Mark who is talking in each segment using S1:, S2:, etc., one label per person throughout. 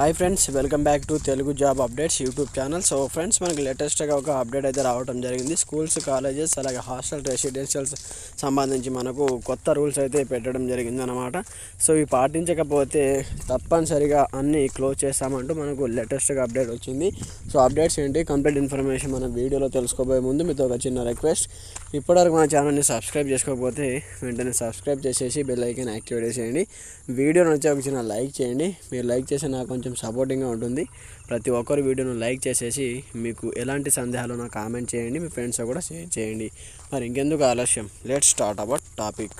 S1: hi friends welcome back to Telugu job updates YouTube channel so friends మనకి లేటెస్ట్గా ఒక update అయితే రావడం జరిగింది స్కూల్స్ కాలేజెస్ అలాగే హాస్టల్ రెసిడెన్షియల్స్ సంబంధించి మనకు కొత్త రూల్స్ అయితే పెట్టడం జరిగింది అనమాట సో ఇవి పాటించకపోతే తప్పనిసరిగా అన్నీ క్లోజ్ చేస్తామంటూ మనకు లేటెస్ట్గా అప్డేట్ వచ్చింది సో అప్డేట్స్ ఏంటి కంప్లీట్ ఇన్ఫర్మేషన్ మనం వీడియోలో తెలుసుకోబోయే ముందు మీతో ఒక చిన్న రిక్వెస్ట్ ఇప్పటివరకు మన ఛానల్ని సబ్స్క్రైబ్ చేసుకోకపోతే వెంటనే సబ్స్క్రైబ్ చేసేసి బెల్ ఐకాన్ యాక్టివేట్ చేసేయండి వీడియో నచ్చే ఒక చిన్న లైక్ చేయండి మీరు లైక్ చేస్తే నాకు కొంచెం సపోర్టింగ్గా ఉంటుంది ప్రతి ఒక్కరు వీడియోను లైక్ చేసేసి మీకు ఎలాంటి సందేహాలు నాకు కామెంట్ చేయండి మీ ఫ్రెండ్స్ కూడా షేర్ చేయండి మరి ఇంకెందుకు ఆలస్యం లెట్ స్టార్ట్ అబౌట్ టాపిక్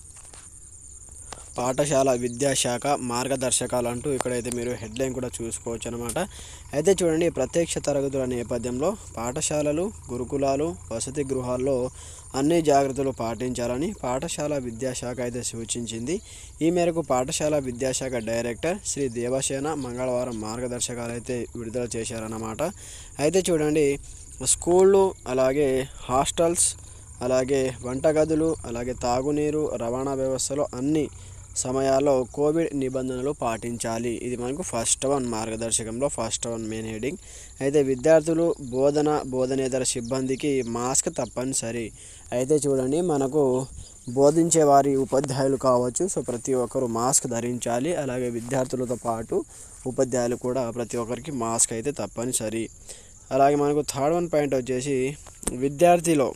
S1: పాఠశాల విద్యాశాఖ మార్గదర్శకాలు అంటూ ఇక్కడైతే మీరు హెడ్లైన్ కూడా చూసుకోవచ్చు అనమాట అయితే చూడండి ప్రత్యక్ష తరగతుల నేపథ్యంలో పాఠశాలలు గురుకులాలు వసతి గృహాల్లో అన్ని జాగ్రత్తలు పాటించాలని పాఠశాల విద్యాశాఖ అయితే సూచించింది ఈ మేరకు పాఠశాల విద్యాశాఖ డైరెక్టర్ శ్రీ దేవసేన మంగళవారం మార్గదర్శకాలు అయితే విడుదల చేశారన్నమాట అయితే చూడండి స్కూళ్ళు అలాగే హాస్టల్స్ అలాగే వంటగదులు అలాగే తాగునీరు రవాణా వ్యవస్థలో అన్ని సమయాల్లో కోవిడ్ నిబంధనలు పాటించాలి ఇది మనకు ఫస్ట్ వన్ మార్గదర్శకంలో ఫస్ట్ వన్ మెయిన్ హెడింగ్ అయితే విద్యార్థులు బోధన బోధనేతర సిబ్బందికి మాస్క్ తప్పనిసరి అయితే చూడండి మనకు బోధించే వారి ఉపాధ్యాయులు కావచ్చు సో ప్రతి ఒక్కరు మాస్క్ ధరించాలి అలాగే విద్యార్థులతో పాటు ఉపాధ్యాయులు కూడా ప్రతి ఒక్కరికి మాస్క్ అయితే తప్పనిసరి అలాగే మనకు థర్డ్ వన్ పాయింట్ వచ్చేసి విద్యార్థిలో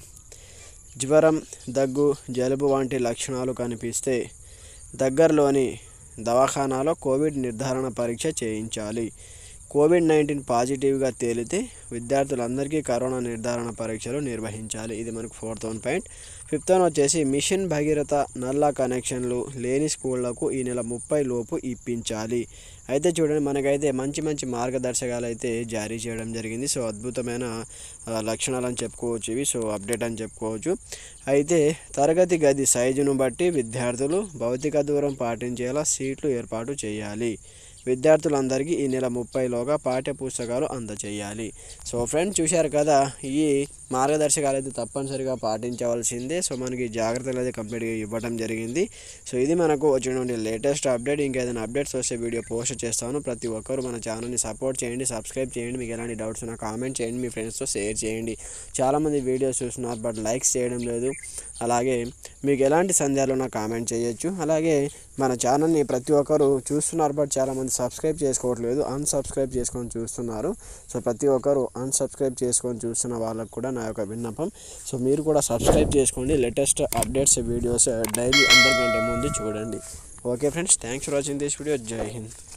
S1: జ్వరం దగ్గు జలుబు వంటి లక్షణాలు కనిపిస్తే దగ్గరలోని దవాఖానాలో కోవిడ్ నిర్ధారణ పరీక్ష చేయించాలి కోవిడ్ నైన్టీన్ పాజిటివ్గా తేలితే విద్యార్థులందరికీ కరోనా నిర్ధారణ పరీక్షలు నిర్వహించాలి ఇది మనకు fourth one point fifth one వచ్చేసి మిషన్ భగీరథ నల్లా కనెక్షన్లు లేని స్కూళ్లకు ఈ నెల ముప్పై లోపు ఇప్పించాలి అయితే చూడండి మనకైతే మంచి మంచి మార్గదర్శకాలు అయితే జారీ చేయడం జరిగింది సో అద్భుతమైన ఆ, లక్షణాలు అని చెప్పుకోవచ్చు ఇవి సో అప్డేట్ అని చెప్పుకోవచ్చు అయితే తరగతి గది సైజును బట్టి విద్యార్థులు భౌతిక దూరం పాటించేలా సీట్లు ఏర్పాటు చేయాలి విద్యార్థులందరికీ ఈ నెల ముప్పైలోగా పాఠ్య పుస్తకాలు అందచేయాలి సో ఫ్రెండ్స్ చూశారు కదా ఈ మార్గదర్శకాలు అయితే తప్పనిసరిగా పాటించవలసిందే సో మనకి జాగ్రత్తలు అయితే కంప్లీట్గా ఇవ్వడం జరిగింది సో ఇది మనకు వచ్చినటువంటి లేటెస్ట్ అప్డేట్ ఇంకేదైనా అప్డేట్స్ వస్తే వీడియో పోస్ట్ చేస్తాను ప్రతి ఒక్కరు మన ఛానల్ని సపోర్ట్ చేయండి సబ్స్క్రైబ్ చేయండి మీకు ఎలాంటి డౌట్స్ ఉన్నా కామెంట్ చేయండి మీ ఫ్రెండ్స్తో షేర్ చేయండి చాలామంది వీడియోస్ చూస్తున్నారు బట్ లైక్స్ చేయడం లేదు అలాగే మీకు ఎలాంటి సందేహాలు ఉన్నా కామెంట్ చేయొచ్చు అలాగే మన ఛానల్ని ప్రతి ఒక్కరు చూస్తున్నారు బట్ చాలామంది సబ్స్క్రైబ్ చేసుకోవట్లేదు అన్సబ్స్క్రైబ్ చేసుకొని చూస్తున్నారు సో ప్రతి ఒక్కరు అన్సబ్స్క్రైబ్ చేసుకొని చూస్తున్న వాళ్ళకు కూడా నా యొక్క విన్నపం సో మీరు కూడా సబ్స్క్రైబ్ చేసుకోండి లేటెస్ట్ అప్డేట్స్ వీడియోస్ డైలీ అందరికంటే ముందు చూడండి okay friends thanks for watching this video Jai Hind